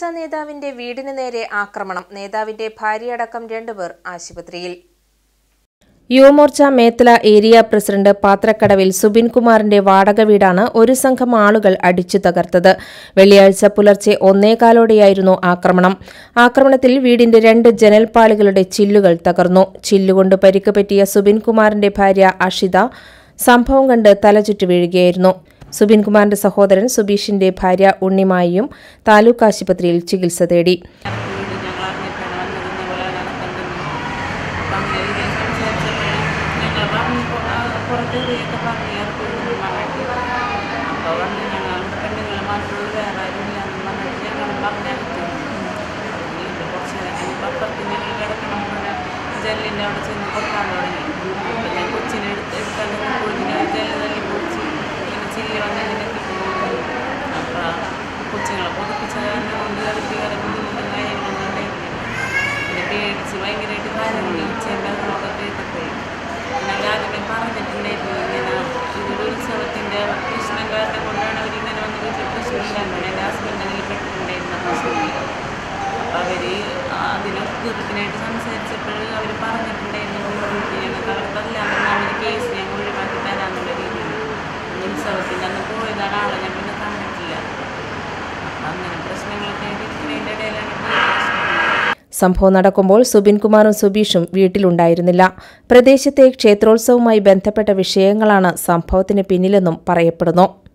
നേതാവിന്റെ വീടിന് നേരെ ആക്രമണം നേതാവിന്റെ ഭാര്യയടക്കം രണ്ടുപേർ ആശുപത്രിയിൽ യുവമോർച്ച മേത്തല ഏരിയ പ്രസിഡന്റ് പാത്രക്കടവിൽ സുബിൻ കുമാറിന്റെ വാടക വീടാണ് ഒരു സംഘം ആളുകൾ അടിച്ചു തകർത്തത് വെള്ളിയാഴ്ച പുലർച്ചെ ഒന്നേകാലോടെയായിരുന്നു ആക്രമണം ആക്രമണത്തിൽ വീടിന്റെ രണ്ട് ജനൽപ്പാളികളുടെ ചില്ലുകൾ തകർന്നു ചില്ലുകൊണ്ട് പരിക്ക് പറ്റിയ സുബിൻ കുമാറിന്റെ ഭാര്യ അഷിത സംഭവം കണ്ട് തലചുറ്റി വീഴുകയായിരുന്നു സുബിൻ കുമാറിന്റെ സഹോദരൻ സുബീഷിന്റെ ഭാര്യ ഉണ്ണിമായിയും താലൂക്ക് ആശുപത്രിയിൽ ചികിത്സ തേടി വീട് ഞങ്ങൾ അറിഞ്ഞിട്ടാണ് വന്നത് ഇതേപോലെ നടക്കുന്നുണ്ട് അപ്പം അങ്ങനെ ഇതിനെ സംസാരിച്ചപ്പോൾ ഞങ്ങൾ പറഞ്ഞു പുറത്ത് ഇതൊക്കെ പറഞ്ഞു ഇറക്കി പറഞ്ഞിട്ട് അപ്പോൾ വന്ന് ഞങ്ങൾ പെണ്ണുങ്ങൾ മാത്രമുള്ളൂ വേറെ ആരും ഇല്ലാന്ന് പറഞ്ഞിട്ട് ഞങ്ങൾ പറഞ്ഞിട്ട് വീണ്ടും കുറച്ച് നേരം അപ്പുറത്ത് ഞങ്ങൾ കിടക്കണം പറഞ്ഞ ജെല്ലിൻ്റെ അവിടെ ചെന്ന് പൊട്ടാൻ തുടങ്ങി അപ്പം ഞാൻ കൊച്ചിനെ എടുത്ത് എടുക്കാൻ കൊച്ചിനെ ജെല്ല് തല്ലി പൊളിച്ച് ഇങ്ങനെ ചില്ല് വന്ന് ഇങ്ങനെ എത്തിക്കുന്നു അപ്പോൾ കൊച്ചുങ്ങളെ പൊതുപ്പിച്ച കാരണം കൊണ്ട് അവർക്ക് വേറെ ബുദ്ധിമുട്ടും കാര്യങ്ങളൊന്നും ഉണ്ടായിരുന്നില്ല പിന്നെ പേടിച്ച് ഭയങ്കരമായിട്ട് കാര്യങ്ങൾ ഉച്ചേൻ്റെ അതിനോട് കേട്ടപ്പോയി പിന്നെ അവർ ആദ്യമേ പറഞ്ഞിട്ടുണ്ടായിരുന്നു ഇങ്ങനെ ഇതൊരു ഉത്സവത്തിൻ്റെ പ്രശ്നം കാരണം കൊണ്ടാണ് അവരിങ്ങനെ വന്ന് വീട്ടിൽ പ്രശ്നം ഉണ്ടായിരുന്നത് എൻ്റെ ഹസ്ബൻഡ് അതിൽ പെട്ടിട്ടുണ്ടായിരുന്ന പ്രശ്നത്തിൽ അപ്പോൾ അവർ അതിന് തീർപ്പിനായിട്ട് സംസാരിച്ചപ്പോൾ അവർ പറഞ്ഞിട്ടുണ്ടായിരുന്നു ഞങ്ങൾക്ക് അവർക്കല്ലാമെന്ന് അവർ കേസ് ഞങ്ങൾ ഒഴിവാക്കി തരാമെന്നുള്ള രീതിയിൽ ഉത്സവത്തിൻ്റെ അന്ന് പോയതാണ് ആളെ ഞാൻ പിന്നെ കണ്ടിട്ടില്ല അപ്പം അങ്ങനെ പ്രശ്നങ്ങളൊക്കെ ആയിട്ട് ഇരിക്കുന്നതിൻ്റെ ഇടയിലാണ് ഇപ്പോൾ ഈ പ്രശ്നം സംഭവം നടക്കുമ്പോൾ സുബിൻകുമാറും സുബീഷും വീട്ടിലുണ്ടായിരുന്നില്ല പ്രദേശത്തെ ക്ഷേത്രോത്സവവുമായി ബന്ധപ്പെട്ട വിഷയങ്ങളാണ് സംഭവത്തിന് പിന്നിലെന്നും പറയപ്പെടുന്നു